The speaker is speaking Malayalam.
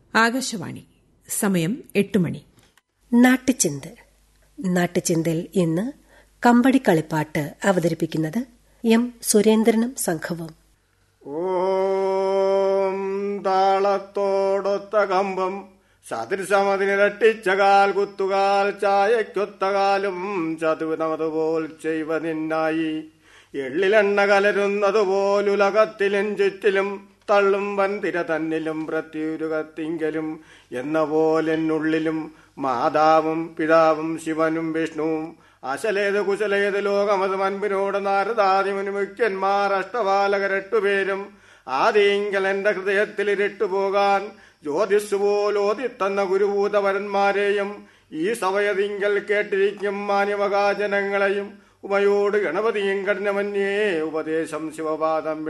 ആകാശവാണി സമയം എട്ട് മണി നാട്ടുചിന്ത് നാട്ടുചിന്തയിൽ ഇന്ന് കമ്പടിക്കളിപ്പാട്ട് അവതരിപ്പിക്കുന്നത് എം സുരേന്ദ്രനും സംഘവും ഓം താളത്തോടൊത്ത കമ്പം സദൃശമതിനിരട്ടിച്ച കാൽ കുത്തുകാൽ ചായക്കൊത്തകാലും ചതുവിനമതുപോൽ ചെയ്വ നിന്നായി എള്ളിലെണ്ണ കലരുന്നതുപോലുലകത്തിലും ചുറ്റിലും തള്ളും വൻതിര തന്നിലും പ്രത്യുരുകത്തിങ്കലും എന്ന പോലെന്നുള്ളിലും മാതാവും പിതാവും ശിവനും വിഷ്ണുവും അശലേത് കുശലേത് ലോകമത് മൻപിനോട് നാരദാദിമുനി മുഖ്യന്മാർ അഷ്ടപാലകരെട്ടുപേരും ആദിങ്കൽ എന്റെ ഹൃദയത്തിൽ ഇരുട്ടുപോകാൻ ജ്യോതിസ് പോലോതിത്തന്ന ഗുരുഭൂതവരന്മാരെയും ഈ സമയതിങ്കൽ കേട്ടിരിക്കും മാന്യമകാജനങ്ങളെയും ഉമയോട് ഗണപതിയും കഠിനമന്യേ ഉപദേശം ശിവപാദം